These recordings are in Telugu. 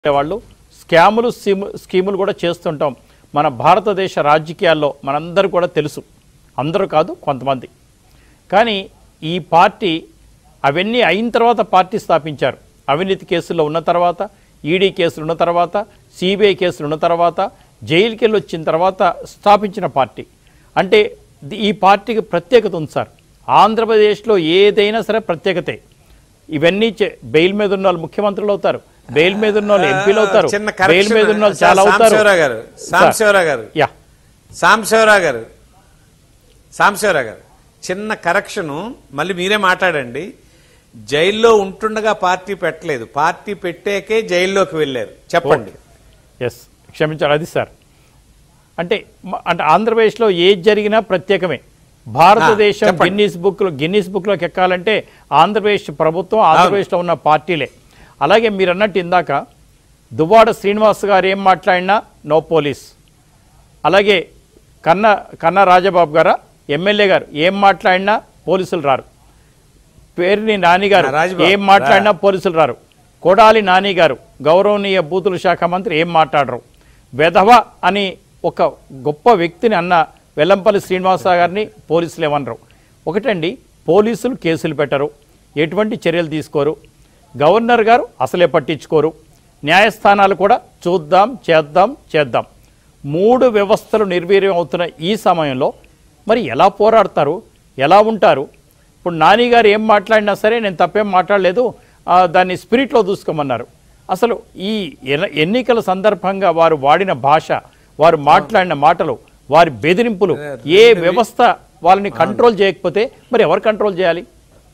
వాళ్ళు స్కాములు స్కీము స్కీములు కూడా చేస్తుంటాం మన భారతదేశ రాజకీయాల్లో మనందరూ కూడా తెలుసు అందరూ కాదు కొంతమంది కానీ ఈ పార్టీ అవన్నీ అయిన తర్వాత పార్టీ స్థాపించారు అవినీతి కేసుల్లో ఉన్న తర్వాత ఈడీ కేసులు ఉన్న తర్వాత సిబిఐ కేసులు ఉన్న తర్వాత జైలుకి వెళ్ళి వచ్చిన తర్వాత స్థాపించిన పార్టీ అంటే ది- ఈ పార్టీకి ప్రత్యేకత ఉంది సార్ ఆంధ్రప్రదేశ్లో ఏదైనా సరే ప్రత్యేకతే ఇవన్నీ చే- బెయిల్ మీద ఉన్న వాళ్ళు ముఖ్యమంత్రులు అవుతారు బెయిల్ మీద ఉన్న వాళ్ళు ఎంపీలు అవుతారు చిన్న బెయిల్ మీద ఉన్న వాళ్ళు చాలా అవుతారు సాంబశివరావు గారు సాంబశివరావు గారు యా సాంబశివరావు గారు సాంబశివరావు గారు చిన్న కరెక్షను మళ్ళీ మీరే మాట్లాడండి జైల్లో ఉంటుండగా పార్టీ పెట్టలేదు పార్టీ పెట్టాకే జైల్లోకి వెళ్ళారు చెప్పండి ఎస్ క్షమించాలి అది సార్ అంటే మ- అంటే ఆంధ్రప్రదేశ్లో ఏది జరిగినా ప్రత్యేకమే భారతదేశం చెప్పండి. గిన్నీస్ బుక్ గిన్నీస్ బుక్లోకి ఎక్కాలంటే ఆంధ్రప్రదేశ్ ప్రభుత్వం ఆంధ్రప్రదేశ్లో ఉన్న పార్టీలే అలాగే మీరు అన్నట్టు ఇందాక దువ్వాడ శ్రీనివాస్ గారు ఏం మాట్లాడినా నో పోలీస్ అలాగే కన్న కన్న రాజబాబు గారా ఎమ్మెల్యే గారు ఏం మాట్లాడినా పోలీసులు రారు పేరుని నాని గారు ఆ, రాజబాబు, ఏం మాట్లాడినా పోలీసులు రారు కొడాలి నాని గారు గౌరవనీయ బూతుల శాఖ మంత్రి ఏం మాట్లాడరు వెధవ అని ఒక గొప్ప వ్యక్తిని అన్న వెల్లంపల్లి శ్రీనివాస గారిని పోలీసులు ఏమనరు ఒకటండి పోలీసులు కేసులు పెట్టరు ఎటువంటి చర్యలు తీసుకోరు గవర్నర్ గారు అసలే పట్టించుకోరు న్యాయస్థానాలు కూడా చూద్దాం చేద్దాం చేద్దాం మూడు వ్యవస్థలు నిర్వీర్యం అవుతున్న ఈ సమయంలో మరి ఎలా పోరాడతారు ఎలా ఉంటారు ఇప్పుడు నాని గారు ఏం మాట్లాడినా సరే నేను తప్పేం మాట్లాడలేదు ఆ, దాన్ని స్పిరిట్లో చూసుకోమన్నారు అసలు ఈ ఎన- ఎన్నికల సందర్భంగా వారు వాడిన భాష వారు మాట్లాడిన మాటలు వారి బెదిరింపులు ఏ వ్యవస్థ వాళ్ళని కంట్రోల్ చేయకపోతే మరి ఎవరు కంట్రోల్ చేయాలి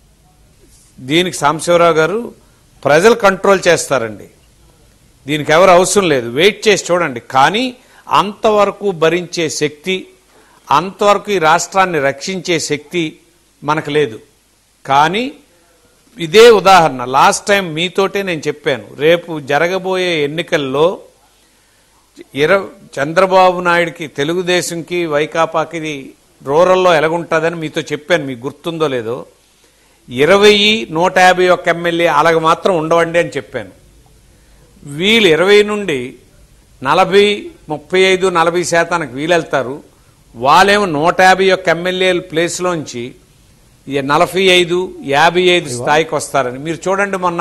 దీనికి సాంబశివరావు గారు ప్రజలు కంట్రోల్ చేస్తారండి దీనికి ఎవరు అవసరం లేదు వెయిట్ చేసి చూడండి కానీ అంతవరకు భరించే శక్తి అంతవరకు ఈ రాష్ట్రాన్ని రక్షించే శక్తి మనకు లేదు కానీ ఇదే ఉదాహరణ లాస్ట్ టైం మీతోటే నేను చెప్పాను రేపు జరగబోయే ఎన్నికల్లో ఇర చంద్రబాబు నాయుడికి తెలుగుదేశంకి వైకాపాకి రూరల్లో ఎలాగుంటుందని మీతో చెప్పాను మీకు గుర్తుందో లేదో ఇరవై నూట యాభై ఒక్క ఎమ్మెల్యే అలాగ మాత్రం ఉండవండి అని చెప్పాను వీళ్ళు ఇరవై నుండి నలభై ముప్పై ఐదు నలభై శాతానికి వీళ్ళు వెళ్తారు వాళ్ళేమో నూట యాభై ఒక్క ఎమ్మెల్యేల ప్లేస్లోంచి ఈ నలభై ఐదు యాభై ఐదు స్థాయికి వస్తారని మీరు చూడండి మొన్న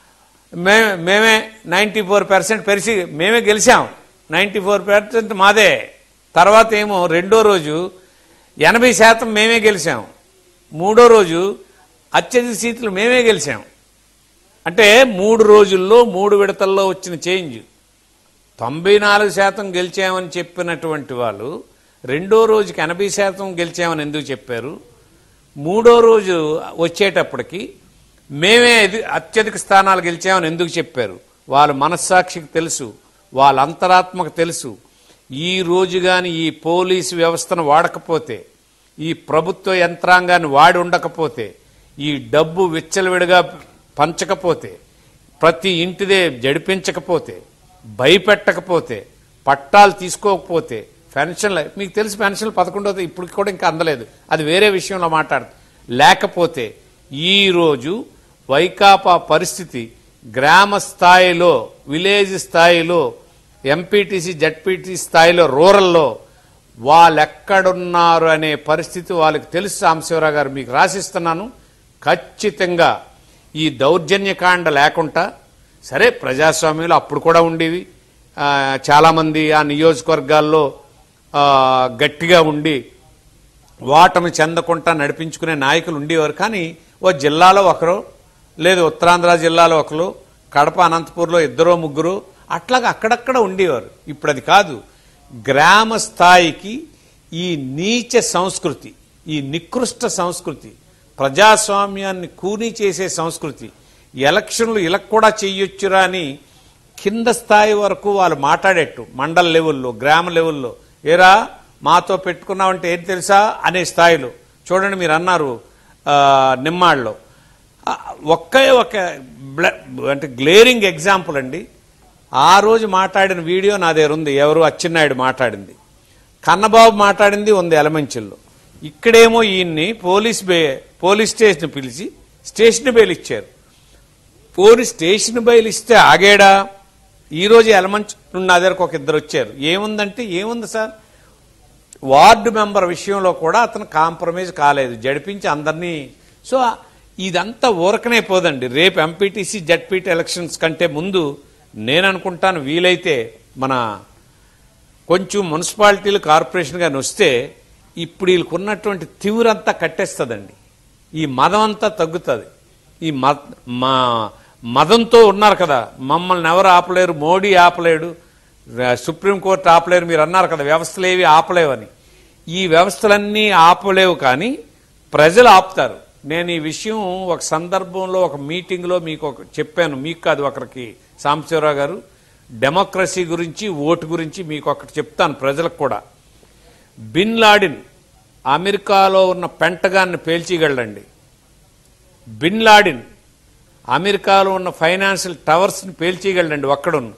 మే మేమే నైంటీ ఫోర్ పర్సెంట్ పెరిసి మేమే గెలిచాం నైంటీ ఫోర్ పర్సెంట్ మాదే తర్వాత ఏమో రెండో రోజు ఎనభై శాతం మేమే గెలిచాం మూడో రోజు అత్యధిక సీట్లు మేమే గెలిచాం అంటే మూడు రోజుల్లో మూడు విడతల్లో వచ్చిన చేంజ్ తొంభై నాలుగు శాతం గెలిచామని చెప్పినటువంటి వాళ్ళు రెండో రోజుకి ఎనభై శాతం గెలిచామని ఎందుకు చెప్పారు మూడో రోజు వచ్చేటప్పటికి మేమే ఇది అత్యధిక స్థానాలు గెలిచామని ఎందుకు చెప్పారు వాళ్ళ మనస్సాక్షికి తెలుసు వాళ్ళ అంతరాత్మకు తెలుసు ఈ రోజు కానీ ఈ పోలీసు వ్యవస్థను వాడకపోతే ఈ ప్రభుత్వ యంత్రాంగాన్ని వాడి ఉండకపోతే ఈ డబ్బు విచ్చలవిడిగా పంచకపోతే ప్రతి ఇంటిదే జడిపించకపోతే భయపెట్టకపోతే పట్టాలు తీసుకోకపోతే పెన్షన్లు మీకు తెలిసి పెన్షన్లు పదకొండవ ఇప్పుడు కూడా ఇంకా అందలేదు అది వేరే విషయంలో మాట్లాడు లేకపోతే ఈరోజు వైకాపా పరిస్థితి గ్రామ స్థాయిలో విలేజ్ స్థాయిలో ఎంపీటీసీ జడ్పీటీ స్థాయిలో రూరల్లో వాళ్ళెక్కడున్నారు అనే పరిస్థితి వాళ్ళకి తెలుసు సాంబశివరావు గారు మీకు రాసిస్తున్నాను ఖచ్చితంగా ఈ దౌర్జన్యకాండ లేకుండా సరే ప్రజాస్వామ్యంలో అప్పుడు కూడా ఉండేవి ఆ, చాలామంది ఆ నియోజకవర్గాల్లో ఆ, గట్టిగా ఉండి ఓటమి చెందకుండా నడిపించుకునే నాయకులు ఉండేవారు కానీ ఓ జిల్లాలో ఒకరు లేదు ఉత్తరాంధ్ర జిల్లాలో ఒకరు కడప అనంతపూర్లో ఇద్దరో ముగ్గురు అట్లాగా అక్కడక్కడ ఉండేవారు ఇప్పుడు అది కాదు గ్రామ స్థాయికి ఈ నీచ సంస్కృతి ఈ నికృష్ట సంస్కృతి ప్రజాస్వామ్యాన్ని కూనీ చేసే సంస్కృతి ఎలక్షన్లు ఇలా కూడా చెయ్యొచ్చురా అని కింద స్థాయి వరకు వాళ్ళు మాట్లాడేట్టు మండల లెవెల్లో గ్రామ లెవెల్లో ఏరా మాతో పెట్టుకున్నావంటే ఏం తెలుసా అనే స్థాయిలో చూడండి మీరు అన్నారు ఆ, నిమ్మాళ్ళలో ఆ, ఒకే ఒక బ్ల- అంటే గ్లేరింగ్ ఎగ్జాంపుల్ అండి ఆ రోజు మాట్లాడిన వీడియో నా దగ్గర ఉంది ఎవరు అచ్చెన్నాయుడు మాట్లాడింది కన్నబాబు మాట్లాడింది ఉంది ఎలమంచిల్లో ఇక్కడేమో ఈయన్ని పోలీస్ బే పోలీస్ స్టేషన్ పిలిచి స్టేషన్ బెయిల్ ఇచ్చారు పోలీస్ స్టేషన్ బెయిల్ ఇస్తే ఆగేడా ఈ రోజు ఎలమంచ్ నుండి నా దగ్గరకు ఒక ఇద్దరు వచ్చారు ఏముందంటే ఏముంది సార్ వార్డు మెంబర్ విషయంలో కూడా అతను కాంప్రమైజ్ కాలేదు జడిపించి అందరినీ సో ఇదంతా ఊరకనే పోదండి రేపు ఎంపీటీసీ జడ్పీటీ ఎలక్షన్స్ కంటే ముందు నేను అనుకుంటాను వీలైతే మన కొంచెం మున్సిపాలిటీలు కార్పొరేషన్ కానీ వస్తే ఇప్పుడు వీళ్ళకు ఉన్నటువంటి తీవ్రంతా కట్టేస్తుందండి ఈ మదం అంతా తగ్గుతుంది ఈ మద మా మదంతో ఉన్నారు కదా మమ్మల్ని ఎవరు ఆపలేరు మోడీ ఆపలేడు ర- సుప్రీంకోర్టు ఆపలేరు మీరు అన్నారు కదా వ్యవస్థలు ఏవి ఆపలేవని ఈ వ్యవస్థలన్నీ ఆపలేవు కానీ ప్రజలు ఆపుతారు నేను ఈ విషయం ఒక సందర్భంలో ఒక మీటింగ్లో మీకు ఒక చెప్పాను మీకు కాదు ఒకరికి సాంబశివరావు గారు డెమోక్రసీ గురించి ఓటు గురించి మీకు ఒకటి చెప్తాను ప్రజలకు కూడా బిన్ లాడిన్ అమెరికాలో ఉన్న పెంటగాన్ని పేల్చిగలండి బిన్ లాడిన్ అమెరికాలో ఉన్న ఫైనాన్షియల్ టవర్స్ని పేల్చిగలండి ఒక్కడున్న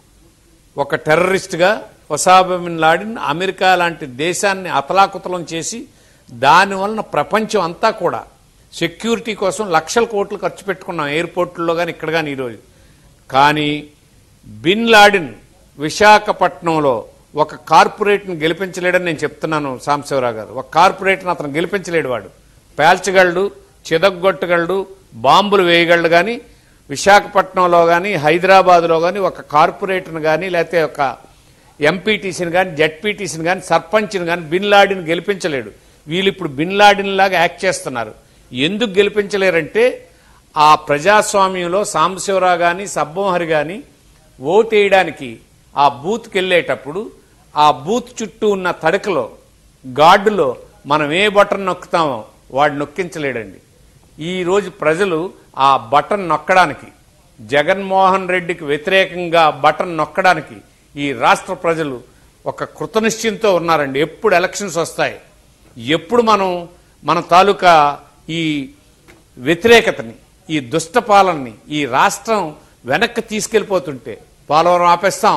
ఒక టెర్రరిస్ట్గా ఒసాబా బిన్ లాడిన్ అమెరికా లాంటి దేశాన్ని అతలాకుతలం చేసి దానివలన ప్రపంచం అంతా కూడా సెక్యూరిటీ కోసం లక్షల కోట్లు ఖర్చు పెట్టుకున్నాం ఎయిర్పోర్ట్లో కానీ ఇక్కడ కానీ ఈరోజు కానీ బిన్ లాడిన్ విశాఖపట్నంలో ఒక కార్పొరేట్ని గెలిపించలేడని నేను చెప్తున్నాను సాంబశివరావు గారు ఒక కార్పొరేట్ని అతను గెలిపించలేడు వాడు పేల్చగలడు చిదగ్గొట్టగలడు బాంబులు వేయగలడు కానీ విశాఖపట్నంలో కానీ హైదరాబాద్లో కానీ ఒక కార్పొరేటర్ని కానీ లేకపోతే ఒక ఎంపీటీసీని కానీ జడ్పీటీసీని కానీ సర్పంచ్ని కానీ బిన్ లాడిని గెలిపించలేడు వీళ్ళు ఇప్పుడు బిన్ లాడిన్ లాగా యాక్ట్ చేస్తున్నారు ఎందుకు గెలిపించలేరంటే ఆ ప్రజాస్వామ్యంలో సాంబశివరావు కానీ సబ్బోహరి కానీ ఓటు వేయడానికి ఆ బూత్కి వెళ్ళేటప్పుడు ఆ బూత్ చుట్టూ ఉన్న తడకలో గార్డులో మనం ఏ బటన్ నొక్కుతామో వాడు నొక్కించలేడండి ఈ రోజు ప్రజలు ఆ బటన్ నొక్కడానికి జగన్మోహన్ రెడ్డికి వ్యతిరేకంగా బటన్ నొక్కడానికి ఈ రాష్ట్ర ప్రజలు ఒక కృతనిశ్చయంతో ఉన్నారండి ఎప్పుడు ఎలక్షన్స్ వస్తాయి ఎప్పుడు మనం మన తాలూకా ఈ వ్యతిరేకతని ఈ దుష్ట పాలనని ఈ రాష్ట్రం వెనక్కి తీసుకెళ్ళిపోతుంటే పోలవరం ఆపేస్తాం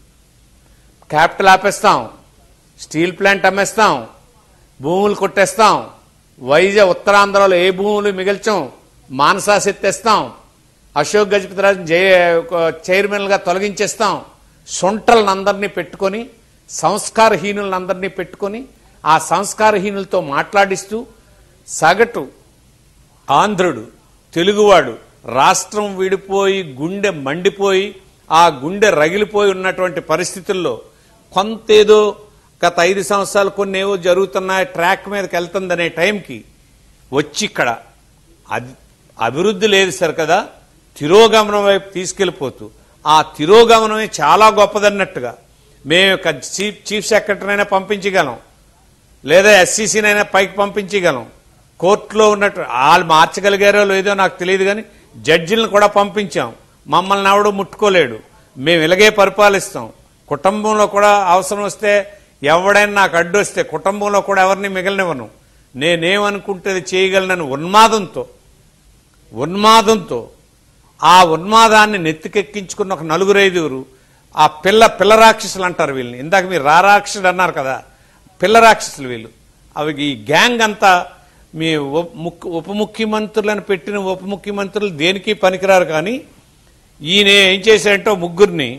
క్యాపిటల్ ఆపేస్తాం స్టీల్ ప్లాంట్ అమ్మేస్తాం భూములు కొట్టేస్తాం వైజాగ్ ఉత్తరాంధ్రలో ఏ భూములు మిగిల్చాం మానసా ఎత్తేస్తాం అశోక్ గజపతిరాజు చైర్మన్గా తొలగించేస్తాం సొంటలనందరినీ పెట్టుకొని సంస్కారహీనులందరినీ పెట్టుకొని ఆ సంస్కారహీనులతో మాట్లాడిస్తూ సగటు ఆంధ్రుడు తెలుగువాడు రాష్ట్రం విడిపోయి గుండె మండిపోయి ఆ గుండె రగిలిపోయి ఉన్నటువంటి పరిస్థితుల్లో కొంతేదో గత ఐదు సంవత్సరాలు కొన్ని ఏవో జరుగుతున్నాయి ట్రాక్ మీదకి వెళ్తుందనే టైంకి వచ్చి ఇక్కడ అది అభివృద్ధి లేదు సార్ కదా తిరోగమనం వైపు తీసుకెళ్లిపోతూ ఆ తిరోగమనమే చాలా గొప్పదన్నట్టుగా మేము ఒక చీఫ్ చీఫ్ సెక్రటరీనైనా పంపించగలం లేదా ఎస్సీసీనైనా పైకి పంపించగలం కోర్టులో ఉన్నట్టు వాళ్ళు మార్చగలిగారో లేదో నాకు తెలియదు కానీ జడ్జిలను కూడా పంపించాం మమ్మల్ని ఎవడు ముట్టుకోలేడు మేము ఇలాగే పరిపాలిస్తాం కుటుంబంలో కూడా అవసరం వస్తే ఎవడైనా నాకు అడ్డు వస్తే కుటుంబంలో కూడా ఎవరిని మిగలనివ్వను నేనేమనుకుంటే అది చేయగలనని ఉన్మాదంతో ఉన్మాదంతో ఆ ఉన్మాదాన్ని నెత్తికెక్కించుకున్న ఒక నలుగురు ఐదుగురు ఆ పిల్ల పిల్ల రాక్షసులు అంటారు వీళ్ళని ఇందాక మీరు రారాక్షసుడు అన్నారు కదా పిల్ల రాక్షసులు వీళ్ళు అవి ఈ గ్యాంగ్ అంతా మీ ఉప ముఖ్య- ఉప ముఖ్యమంత్రులను పెట్టిన ఉప ముఖ్యమంత్రులు దేనికి పనికిరారు కానీ ఈయన ఏం చేశాడంటే ఓ ముగ్గురిని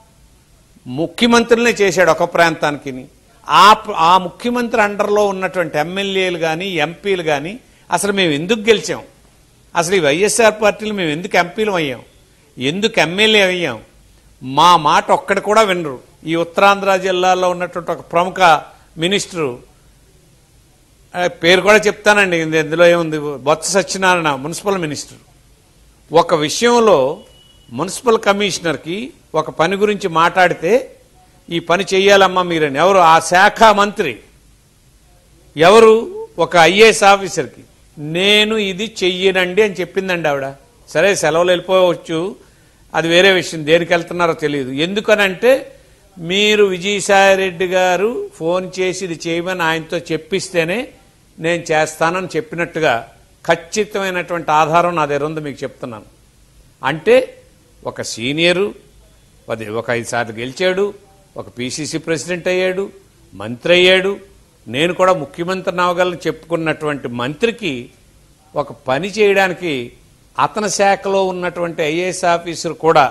ముఖ్యమంత్రులనే చేశాడు ఒక ప్రాంతానికి ఆ ప- ఆ ముఖ్యమంత్రి అండర్లో ఉన్నటువంటి ఎమ్మెల్యేలు కానీ ఎంపీలు కానీ అసలు మేము ఎందుకు గెలిచాం అసలు ఈ వైఎస్ఆర్ పార్టీలు మేము ఎందుకు ఎంపీలు అయ్యాం ఎందుకు ఎమ్మెల్యే అయ్యాం మా మాట ఒక్కటి కూడా వినరు ఈ ఉత్తరాంధ్ర జిల్లాలో ఉన్నటువంటి ఒక ప్రముఖ మినిస్టరు ఆ, పేరు కూడా చెప్తానండి ఇందు- ఇందులో ఏముంది బొత్స సత్యనారాయణ మున్సిపల్ మినిస్టర్ ఒక విషయంలో మున్సిపల్ కమిషనర్కి ఒక పని గురించి మాట్లాడితే ఈ పని చెయ్యాలమ్మా మీరని ఎవరు ఆ శాఖ మంత్రి ఎవరు ఒక ఐఏఎస్ ఆఫీసర్కి నేను ఇది చెయ్యనండి అని చెప్పిందండి ఆవిడ సరే సెలవులు వెళ్ళిపోవచ్చు అది వేరే విషయం దేనికి వెళ్తున్నారో తెలియదు ఎందుకనంటే మీరు విజయసాయిరెడ్డి గారు ఫోన్ చేసి ఇది చేయమని ఆయనతో చెప్పిస్తేనే నేను చేస్తానని చెప్పినట్టుగా ఖచ్చితమైనటువంటి ఆధారం నా దగ్గర ఉంది మీకు చెప్తున్నాను అంటే ఒక సీనియరు అది ఒక ఐదు సార్లు గెలిచాడు ఒక పీసీసీ ప్రెసిడెంట్ అయ్యాడు మంత్రి అయ్యాడు నేను కూడా ముఖ్యమంత్రి అవగలను చెప్పుకున్నటువంటి మంత్రికి ఒక పని చేయడానికి అతని శాఖలో ఉన్నటువంటి ఐఏఎస్ ఆఫీసర్ కూడా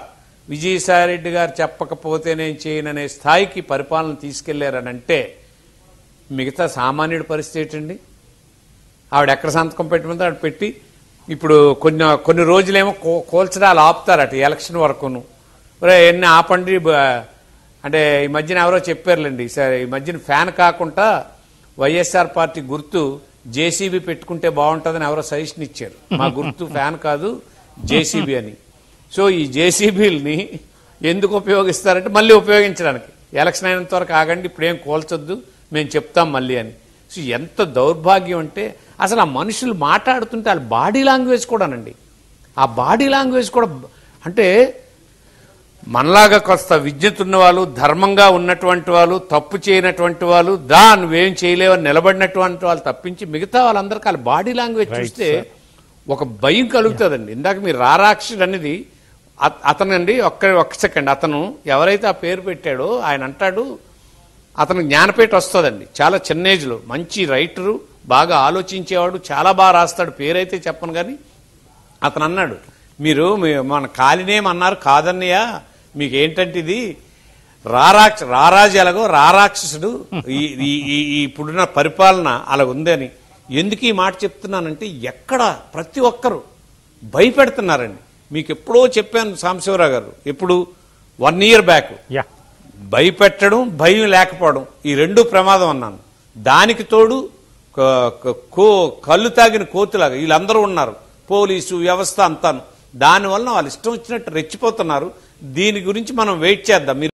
విజయసాయిరెడ్డి గారు చెప్పకపోతే నేను చేయననే స్థాయికి పరిపాలన తీసుకెళ్లారనంటే మిగతా సామాన్యుడి పరిస్థితి ఏంటండి ఆవిడ ఎక్కడ సంతకం పెట్టమంటే ఆవిడ పెట్టి ఇప్పుడు కొన్ని కొన్ని రోజులేమో కో- కోల్చడాలు ఆపుతారట ఈ ఎలక్షన్ వరకును ఒరే ఎన్ని ఆపండి బ- అంటే ఈ మధ్యన ఎవరో చెప్పారులేండి సరే ఈ మధ్యన ఫ్యాన్ కాకుండా వైఎస్ఆర్ పార్టీ గుర్తు జేసీబీ పెట్టుకుంటే బాగుంటుందని ఎవరో సజెషన్ ఇచ్చారు మా గుర్తు ఫ్యాన్ కాదు జేసీబీ అని సో ఈ జేసీబీలని ఎందుకు ఉపయోగిస్తారంటే మళ్ళీ ఉపయోగించడానికి ఎలక్షన్ అయినంత వరకు ఆగండి ఇప్పుడేం కోల్చొద్దు మేము చెప్తాం మళ్ళీ అని సో ఎంత దౌర్భాగ్యం అంటే అసలు ఆ మనుషులు మాట్లాడుతుంటే వాళ్ళ బాడీ లాంగ్వేజ్ కూడానండి ఆ బాడీ లాంగ్వేజ్ కూడా అంటే మనలాగా కొంత విద్యుత్ ఉన్న వాళ్ళు ధర్మంగా ఉన్నటువంటి వాళ్ళు తప్పు చేయనటువంటి వాళ్ళు దా నువ్వేం చేయలేవని నిలబడినటువంటి వాళ్ళు తప్పించి మిగతా వాళ్ళందరికీ వాళ్ళ బాడీ లాంగ్వేజ్ చూస్తే ఒక భయం కలుగుతుందండి ఇందాక మీరు రారాక్షుడు అనేది అత- అతనండి ఒక్క ఒక్క సెకండ్ అతను ఎవరైతే ఆ పేరు పెట్టాడో ఆయన అంటాడు అతను జ్ఞానపేట వస్తుందండి చాలా చిన్న ఏజ్లో మంచి రైటరు బాగా ఆలోచించేవాడు చాలా బాగా రాస్తాడు పేరైతే చెప్పను కానీ అతను అన్నాడు మీరు మీ- మన కాలినేం అన్నారు కాదన్నయ్య మీకు ఏంటంటే ఇది రారాక్ష రారాజు ఎలాగో రారాక్షసుడు ఈ ఈ- ఈ- ఈ ఇప్పుడున్న పరిపాలన అలా ఉందని ఎందుకు ఈ మాట చెప్తున్నానంటే ఎక్కడ ప్రతి ఒక్కరు భయపెడుతున్నారండి మీకు ఎప్పుడో చెప్పాను సాంబశివరావు గారు ఎప్పుడు వన్ ఇయర్ బ్యాక్ యా భయపెట్టడం భయం లేకపోవడం ఈ రెండు ప్రమాదం అన్నాను దానికి తోడు క- క- కో కళ్ళు తాగిన కోతులాగా వీళ్ళందరూ ఉన్నారు పోలీసు వ్యవస్థ అంతాను దానివల్ల వాళ్ళు ఇష్టం వచ్చినట్టు రెచ్చిపోతున్నారు దీని గురించి మనం వెయిట్ చేద్దాం మీరు